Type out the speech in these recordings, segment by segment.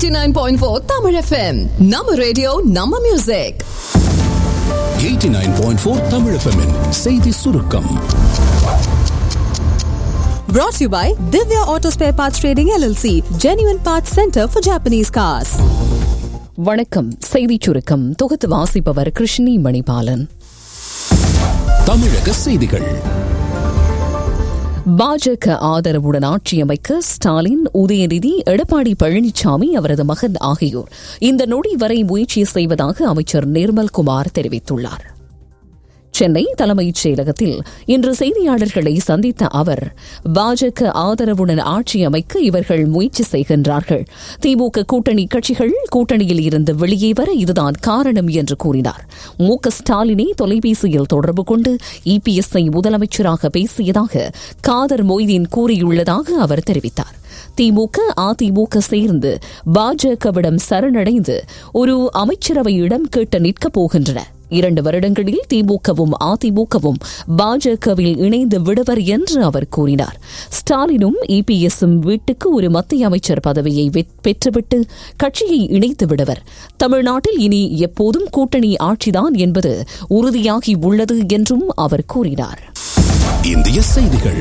89.4 Tamil FM. நம்ம radio நம்ம music 89.4 Tamil FM -இன் செய்தி சுருக்கம் Brought to you by Divya Auto Spare Parts Trading LLC, Genuine Parts Center for Japanese Cars. வணக்கம் செய்திச் சுருக்கம் தொகுத்து வாசிப்பவர் கிருஷ்ணி மணிபாலன் தமிழக செய்திகள் பாஜக ஆதரவுடன் ஆட்சி அமைக்க ஸ்டாலின் உதயநிதி எடப்பாடி பழனிசாமி அவரது மகன் ஆகியோர் இந்த நொடி வரை முயற்சி செய்வதாக அமைச்சர் நிர்மல்குமார் தெரிவித்துள்ளார் சென்னை தலைமைச் செயலகத்தில் இன்று செய்தியாளர்களை சந்தித்த அவர் பாஜக ஆதரவுடன் ஆட்சி அமைக்க இவர்கள் முயற்சி செய்கின்றார்கள் திமுக கூட்டணி கட்சிகள் கூட்டணியில் இருந்து வெளியே வர இதுதான் காரணம் என்று கூறினார் மு க ஸ்டாலினை தொலைபேசியில் தொடர்பு கொண்டு இபிஎஸ்ஐ முதலமைச்சராக பேசியதாக காதர் மொய்தீன் கூறியுள்ளதாக அவர் தெரிவித்தார் திமுக அதிமுக சேர்ந்து பாஜகவிடம் சரணடைந்து ஒரு அமைச்சரவை இடம் கேட்டு நிற்கப் போகின்றன இரண்டு வருடங்களில் திமுகவும் அதிமுகவும் பாஜகவில் இணைந்து விடுவர் என்று அவர் கூறினார் ஸ்டாலினும் இபிஎஸும் வீட்டுக்கு ஒரு மத்திய அமைச்சர் பதவியை பெற்றுவிட்டு கட்சியை இணைத்து விடுவர் தமிழ்நாட்டில் இனி எப்போதும் கூட்டணி ஆட்சிதான் என்பது உறுதியாகி உள்ளது என்றும் அவர் கூறினார் இந்திய செய்திகள்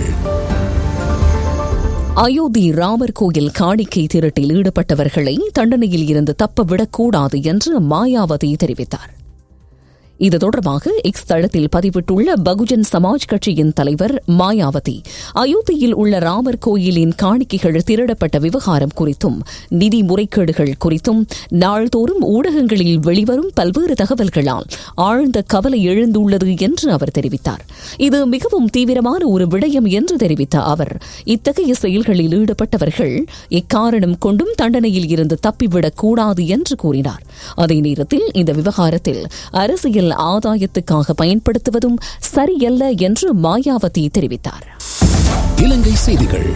அயோத்தி ராமர் கோயில் காணிக்கை திருட்டில் ஈடுபட்டவர்களை தண்டனையில் இருந்து தப்ப விடக்கூடாது என்று மாயாவதி தெரிவித்தார் இது தொடர்பாக எக்ஸ் தளத்தில் பதிவிட்டுள்ள பகுஜன் சமாஜ் கட்சியின் தலைவர் மாயாவதி அயோத்தியில் உள்ள ராமர் கோயிலின் காணிக்கைகள் திருடப்பட்ட விவகாரம் குறித்தும் நிதி முறைகேடுகள் குறித்தும் நாள்தோறும் ஊடகங்களில் வெளிவரும் பல்வேறு தகவல்களால் ஆழ்ந்த கவலை எழுந்துள்ளது என்று அவர் தெரிவித்தார் இது மிகவும் தீவிரமான ஒரு விடயம் என்று தெரிவித்த அவர் இத்தகைய செயல்களில் ஈடுபட்டவர்கள் எக்காரணம் கொண்டும் தண்டனையில் இருந்து தப்பிவிடக் கூடாது என்று கூறினார் அதே நேரத்தில் இந்த விவகாரத்தில் அரசியல் அரசியல் ஆதாயத்துக்காக பயன்படுத்துவதும் சரியல்ல என்று மாயாவதி தெரிவித்தார் இலங்கை செய்திகள்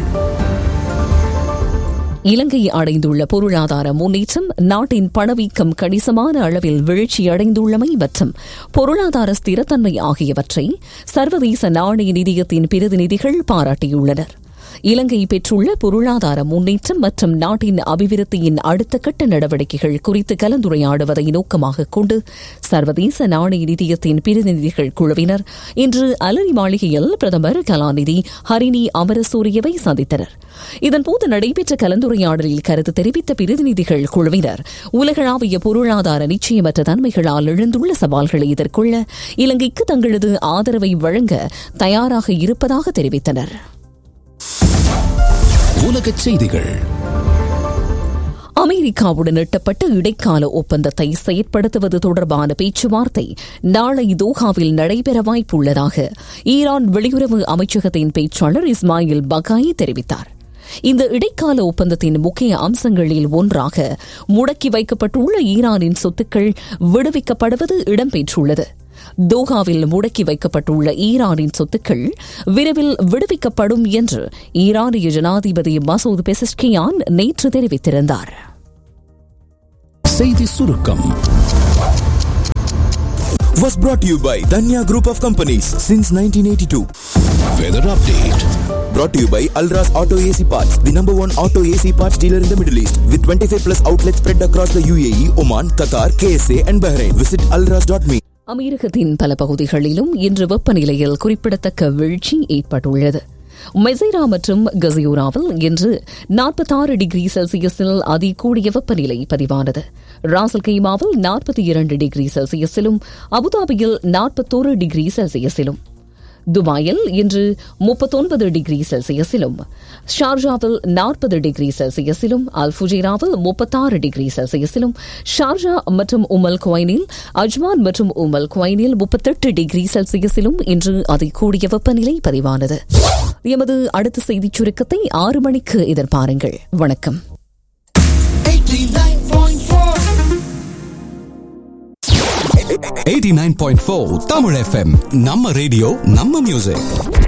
இலங்கை அடைந்துள்ள பொருளாதார முன்னேற்றம் நாட்டின் பணவீக்கம் கணிசமான அளவில் வீழ்ச்சியடைந்துள்ளமை மற்றும் பொருளாதார ஸ்திரத்தன்மை ஆகியவற்றை சர்வதேச நாணய நிதியத்தின் பிரதிநிதிகள் பாராட்டியுள்ளனர் இலங்கை பெற்றுள்ள பொருளாதார முன்னேற்றம் மற்றும் நாட்டின் அபிவிருத்தியின் அடுத்த கட்ட நடவடிக்கைகள் குறித்து கலந்துரையாடுவதை நோக்கமாக கொண்டு சர்வதேச நாணய நிதியத்தின் பிரதிநிதிகள் குழுவினர் இன்று அலரி மாளிகையில் பிரதமர் கலாநிதி ஹரிணி அமரசூரியவை சந்தித்தனர் இதன்போது நடைபெற்ற கலந்துரையாடலில் கருத்து தெரிவித்த பிரதிநிதிகள் குழுவினர் உலகளாவிய பொருளாதார நிச்சயமற்ற தன்மைகளால் எழுந்துள்ள சவால்களை எதிர்கொள்ள இலங்கைக்கு தங்களது ஆதரவை வழங்க தயாராக இருப்பதாக தெரிவித்தனர் உலகச் செய்திகள் அமெரிக்காவுடன் எட்டப்பட்ட இடைக்கால ஒப்பந்தத்தை செயற்படுத்துவது தொடர்பான பேச்சுவார்த்தை நாளை தோஹாவில் நடைபெற வாய்ப்புள்ளதாக ஈரான் வெளியுறவு அமைச்சகத்தின் பேச்சாளர் இஸ்மாயில் பகாயி தெரிவித்தார் இந்த இடைக்கால ஒப்பந்தத்தின் முக்கிய அம்சங்களில் ஒன்றாக முடக்கி வைக்கப்பட்டுள்ள ஈரானின் சொத்துக்கள் விடுவிக்கப்படுவது இடம்பெற்றுள்ளது தோஹாவில் முடக்கி வைக்கப்பட்டுள்ள ஈரானின் சொத்துக்கள் விரைவில் விடுவிக்கப்படும் என்று ஈரானிய ஜனாதிபதி மசூத் பெசஸ்கியான் நேற்று தெரிவித்திருந்தார் செய்தி சுருக்கம் was brought to you by Danya Group of Companies since 1982. Weather update Brought to you by Alras Auto AC Parts, the number one auto AC parts dealer in the Middle East, with 25 plus outlets spread across the UAE, Oman, Qatar, KSA, and Bahrain. Visit alras.me. அமீரகத்தின் பல பகுதிகளிலும் இன்று வெப்பநிலையில் குறிப்பிடத்தக்க வீழ்ச்சி ஏற்பட்டுள்ளது மெசைரா மற்றும் கசியூராவில் இன்று நாற்பத்தாறு டிகிரி செல்சியஸில் அதிகூடிய வெப்பநிலை பதிவானது ராசல் கைமாவில் நாற்பத்தி இரண்டு டிகிரி செல்சியஸிலும் அபுதாபியில் நாற்பத்தோரு டிகிரி செல்சியஸிலும் துபாயில் இன்று முப்பத்தொன்பது டிகிரி செல்சியஸிலும் ஷார்ஜாவில் நாற்பது டிகிரி செல்சியஸிலும் அல்புஜேராவில் முப்பத்தாறு டிகிரி செல்சியஸிலும் ஷார்ஜா மற்றும் உமல் குவைனில் அஜ்மான் மற்றும் உமல் குவைனில் முப்பத்தெட்டு டிகிரி செல்சியஸிலும் இன்று அதிகூடிய வெப்பநிலை பதிவானது எமது அடுத்த செய்திச் சுருக்கத்தை ஆறு மணிக்கு எதிர்பாருங்கள் வணக்கம் 89.4 தமிழ் FM நம்ம ரேடியோ நம்ம மியூசிக்